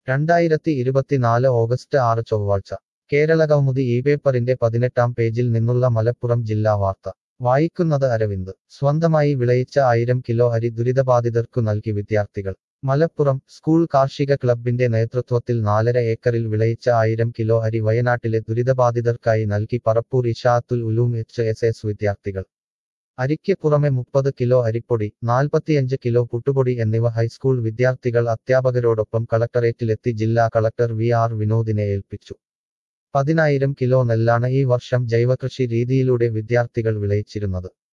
രണ്ടായിരത്തി ഇരുപത്തിനാല് ഓഗസ്റ്റ് ആറ് ചൊവ്വാഴ്ച കേരളകൗമുദി ഈ പേപ്പറിന്റെ പതിനെട്ടാം പേജിൽ നിന്നുള്ള മലപ്പുറം ജില്ലാ വാർത്ത വായിക്കുന്നത് അരവിന്ദ് സ്വന്തമായി വിളയിച്ച ആയിരം കിലോ അരി ദുരിതബാധിതർക്കു നൽകി വിദ്യാർത്ഥികൾ മലപ്പുറം സ്കൂൾ കാർഷിക ക്ലബിന്റെ നേതൃത്വത്തിൽ നാലര ഏക്കറിൽ വിളയിച്ച ആയിരം കിലോ അരി വയനാട്ടിലെ ദുരിതബാധിതർക്കായി നൽകി Parappur Ishaathul Uloom H S S വിദ്യാർത്ഥികൾ അരിക്ക് പുറമെ മുപ്പത് കിലോ അരിപ്പൊടി നാൽപ്പത്തിയഞ്ച് കിലോ പുട്ടുപൊടി എന്നിവ ഹൈസ്കൂൾ വിദ്യാർത്ഥികൾ അധ്യാപകരോടൊപ്പം കളക്ടറേറ്റിലെത്തി ജില്ലാ കളക്ടർ വി ആർ വിനോദിനെ ഏൽപ്പിച്ചു പതിനായിരം കിലോ നെല്ലാണ് ഈ വർഷം ജൈവകൃഷി രീതിയിലൂടെ വിദ്യാർത്ഥികൾ വിളയിച്ചിരുന്നത്